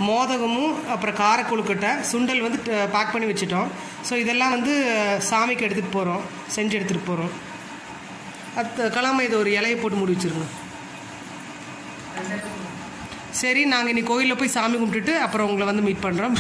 மோதகமும் அப்புறம் கார கொழுக்கட்டை சுண்டல் வந்து பேக் பண்ணி வச்சுட்டோம் ஸோ இதெல்லாம் வந்து சாமிக்கு எடுத்துகிட்டு போகிறோம் செஞ்சு எடுத்துகிட்டு போகிறோம் அது கலாம இது ஒரு இலையை போட்டு மூடி வச்சுருங்க சரி நாங்கள் இன்னைக்கு கோயிலில் போய் சாமி கும்பிட்டுட்டு அப்புறம் உங்களை வந்து மீட் பண்ணுறோம்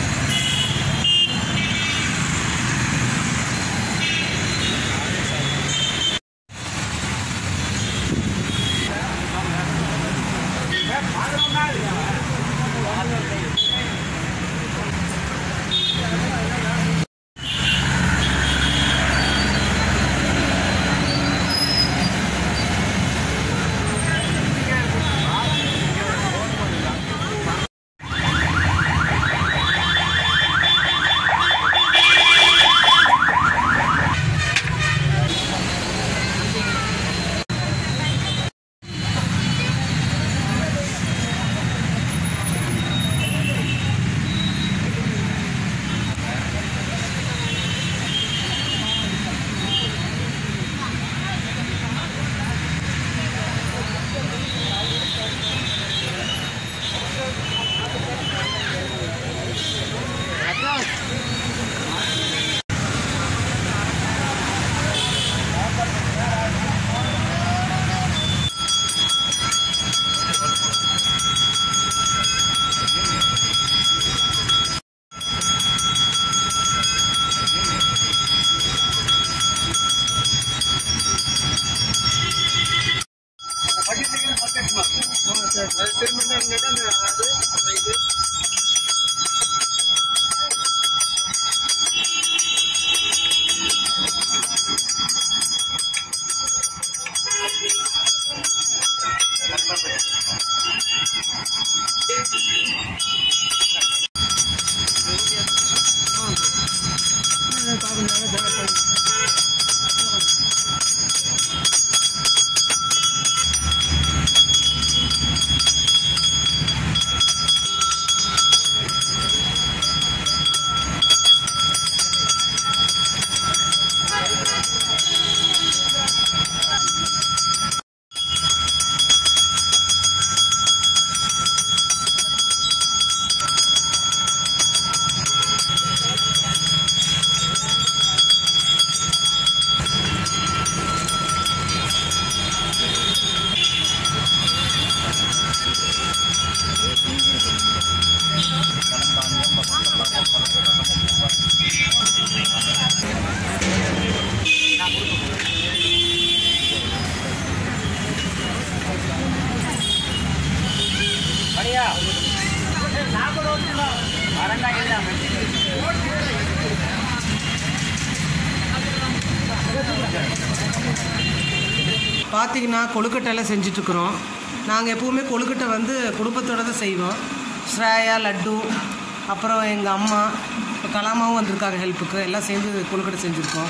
பார்த்தீங்கன்னா கொழுக்கட்டையெல்லாம் செஞ்சிட்ருக்குறோம் நாங்கள் எப்போவுமே கொழுக்கட்டை வந்து குடும்பத்தோட தான் செய்வோம் ஸ்ரேயா லட்டு அப்புறம் எங்கள் அம்மா இப்போ கலாமாவும் வந்திருக்காங்க ஹெல்ப்புக்கு எல்லாம் சேர்ந்து கொழுக்கட்டை செஞ்சுருக்கோம்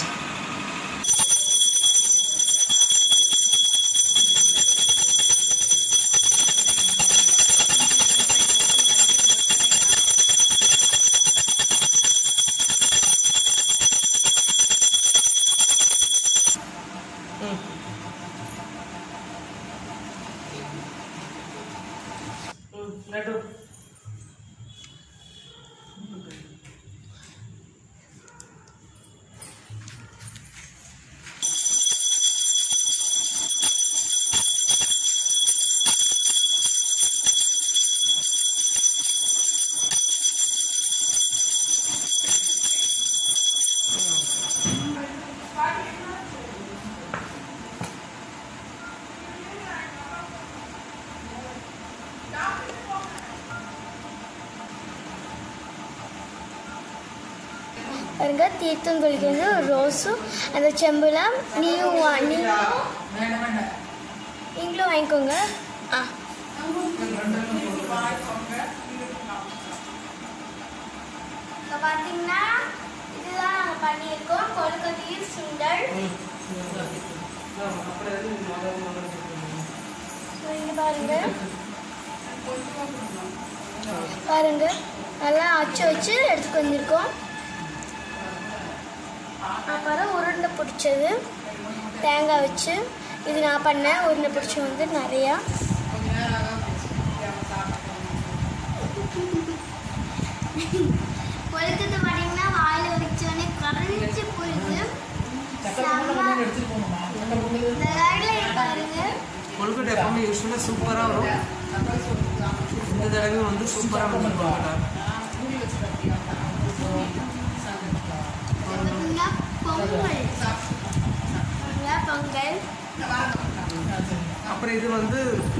லட்டு பாருங்க தீர்த்தம் குளிக்கிறது ஒரு ரோஸும் அந்த செம்புலாம் நீயும் வா நீங்களும் நீங்களும் வாங்கிக்கோங்க ஆ இப்போ பார்த்தீங்கன்னா இதுதான் நாங்கள் பண்ணியிருக்கோம் கொழுக்கட்டையும் சுண்டல் ஸோ இங்க பாருங்க பாருங்க நல்லா அச்சு வச்சு எடுத்துட்டு வந்திருக்கோம் அப்புறம் உருண்டை பிடிச்சது தேங்காய் வச்சு இது நான் பண்ணேன் உருண்டை பிடிச்சி வந்து நிறையா கொழுக்கட்டை பார்த்தீங்கன்னா வாயில் வச்சோடனே கரைஞ்சி போயிடுது இந்த லைனில் பாருங்க கொழுக்கட்டை எப்பவுமே யூஸ்வலாக சூப்பராக வரும் இந்த தடவையும் வந்து சூப்பராக வந்து கொழுக்கட்டை பார்த்தீங்கன்னா பொங்கல் பாருங்க, பொங்கல் அப்புறம் இது வந்து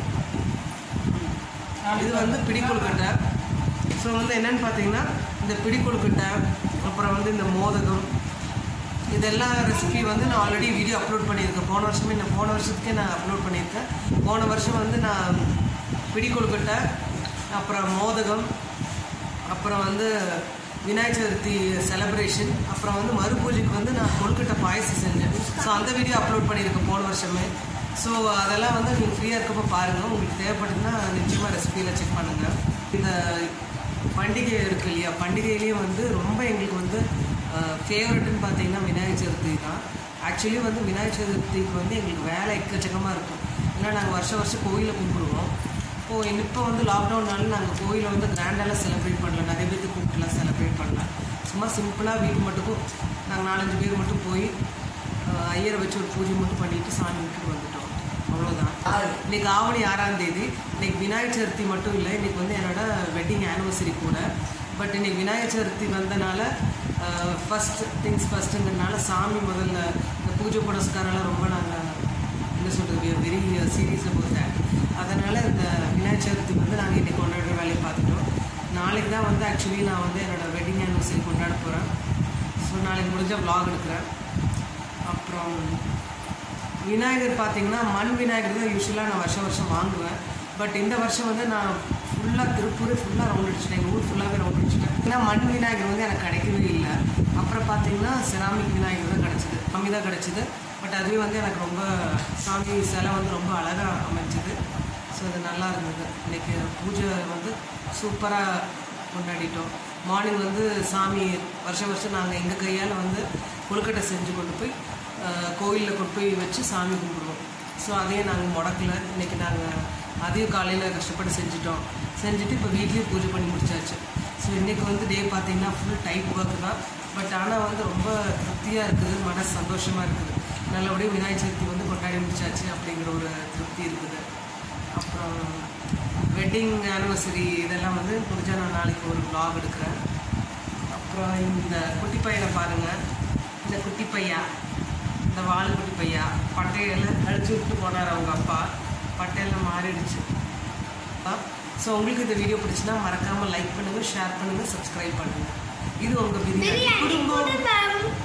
இது வந்து பிடி கொழுக்கட்டை ஸோ வந்து என்னன்னு பார்த்தீங்கன்னா இந்த பிடி கொழுக்கட்டை அப்புறம் வந்து இந்த மோதகம் இதெல்லாம் ரெசிபி வந்து நான் ஆல்ரெடி வீடியோ அப்லோட் பண்ணியிருக்கேன் போன வருஷமே நான் போன வருஷத்துக்கே நான் அப்லோட் பண்ணியிருக்கேன் போன வருஷம் வந்து நான் பிடி கொழுக்கட்டை அப்புறம் மோதகம் அப்புறம் வந்து விநாயகர் சதுர்த்தி செலிப்ரேஷன் அப்புறம் வந்து மறு பூஜைக்கு வந்து நான் கொழுக்கட்டை பாயசம் செஞ்சேன் ஸோ அந்த வீடியோ அப்லோட் பண்ணியிருக்கேன் போன வருஷமே ஸோ அதெல்லாம் வந்து நீங்கள் ஃப்ரீயாக இருக்கப்போ பாருங்கள் உங்களுக்கு தேவைப்படுதுன்னா நிச்சயமாக ரெசிபியில் செக் பண்ணுங்கள் இந்த பண்டிகை இருக்கு இல்லையா பண்டிகையிலேயே வந்து ரொம்ப எங்களுக்கு வந்து ஃபேவரட்னு பார்த்தீங்கன்னா விநாயகர் சதுர்த்தி தான் ஆக்சுவலி வந்து விநாயகர் சதுர்த்திக்கு வந்து எங்களுக்கு வேலை எக்கச்சக்கமாக இருக்கும் ஏன்னா நாங்கள் வருஷம் வருஷம் கோயிலில் கும்பிடுவோம் இப்போது இப்போ வந்து லாக்டவுன்னால நாங்கள் கோயிலை வந்து கிராண்டெல்லாம் செலிப்ரேட் பண்ணல நிறைய பேருக்கு கூப்பிட்டுலாம் செலிப்ரேட் பண்ணல சும்மா சிம்பிளாக வீட்டு மட்டுக்கும் நாங்கள் நாலஞ்சு பேர் மட்டும் போய் அஹ், ஐயரை வச்சு ஒரு பூஜை மட்டும் பண்ணிட்டு சாமி விட்டுட்டு வந்துட்டோம் அவ்வளோதான் இன்னைக்கு ஆவணி ஆறாம் தேதி இன்னைக்கு விநாயகர் சதுர்த்தி மட்டும் இல்லை இன்னைக்கு வந்து என்னோட வெட்டிங் ஆனிவர்சரி கூட பட் இன்னைக்கு விநாயகர் சதுர்த்தி வந்தனால ஃபஸ்ட் திங்ஸ் ஃபஸ்ட்டுங்கிறனால சாமி முதல்ல இந்த பூஜை புனஸ்காரம்லாம் ரொம்ப நாங்கள் என்ன சொல்கிறது வெரி சீரியஸ் about that அதனால் இந்த விநாயகர் சதுர்த்தி வந்து நாங்கள் இன்றைக்கி கொண்டாடுற வேலையை பார்த்துட்டோம் நாளைக்கு தான் வந்து ஆக்சுவலி நான் வந்து என்னோடய வெட்டிங் ஆனிவர்சரி கொண்டாட போகிறேன் ஸோ நாளைக்கு முடிஞ்ச vlog எடுக்கிறேன் அப்புறம் விநாயகர் பார்த்தீங்கன்னா மண் விநாயகர் தான் யூஸ்வலாக நான் வருஷம் வருஷம் வாங்குவேன் பட் இந்த வருஷம் வந்து நான் ஃபுல்லாக திருப்பூர் ஃபுல்லாக ரவுண்ட் அடிச்சிட்டேன் எங்கள் ஊர் ஃபுல்லாகவே ரவுண்ட் அடிச்சிட்டேன் ஏன்னா மண் விநாயகர் வந்து எனக்கு கிடைக்கவே இல்லை அப்புறம் பார்த்தீங்கன்னா செராமிக் விநாயகர் தான் கிடச்சிது கம்மி தான் கிடச்சிது பட் அதுவே வந்து எனக்கு ரொம்ப சாமி சிலை வந்து ரொம்ப அழகாக அமைஞ்சுது ஸோ அது நல்லா இருந்தது இன்னைக்கு பூஜை வந்து சூப்பராக கொண்டாடிட்டோம் மார்னிங் வந்து சாமி வருஷம் வருஷம் நாங்கள் எங்கள் கையால் வந்து கொழுக்கட்டை செஞ்சு கொண்டு போய் கோயிலில் கொண்டு போய் வச்சு சாமி கும்பிடுவோம் ஸோ அதையும் நாங்கள் முடக்கல இன்னைக்கு நாங்கள் அதையும் காலையில் கஷ்டப்பட்டு செஞ்சுட்டோம் செஞ்சுட்டு இப்போ வீட்லேயும் பூஜை பண்ணி முடிச்சாச்சு ஸோ இன்றைக்கி வந்து டே பார்த்தீங்கன்னா ஃபுல் டைட் ஒர்க் தான் பட் ஆனால் வந்து ரொம்ப திருப்தியாக இருக்குது மனசு சந்தோஷமாக இருக்குது நல்லபடியாக விநாயகர் சதுர்த்தி வந்து கொண்டாடி முடிச்சாச்சு அப்படிங்கிற ஒரு திருப்தி இருக்குது அப்புறம் வெட்டிங் ஆனிவர்சரி இதெல்லாம் வந்து முடிஞ்சால் நான் நாளைக்கு ஒரு vlog எடுக்கிறேன் அப்புறம் இந்த குட்டி பையனை பாருங்கள் இந்த குட்டி பையா இந்த வால் குட்டி பையா பட்டையில அழிச்சு விட்டு போனார் அவங்க அப்பா பட்டையெல்லாம் மாறிடுச்சு ஸோ உங்களுக்கு இந்த வீடியோ பிடிச்சுன்னா மறக்காமல் லைக் பண்ணுங்கள் ஷேர் பண்ணுங்கள் சப்ஸ்கிரைப் பண்ணுங்கள் இது உங்கள் பிரியாணி பிரியாணி குடும்பம் குடும்பம்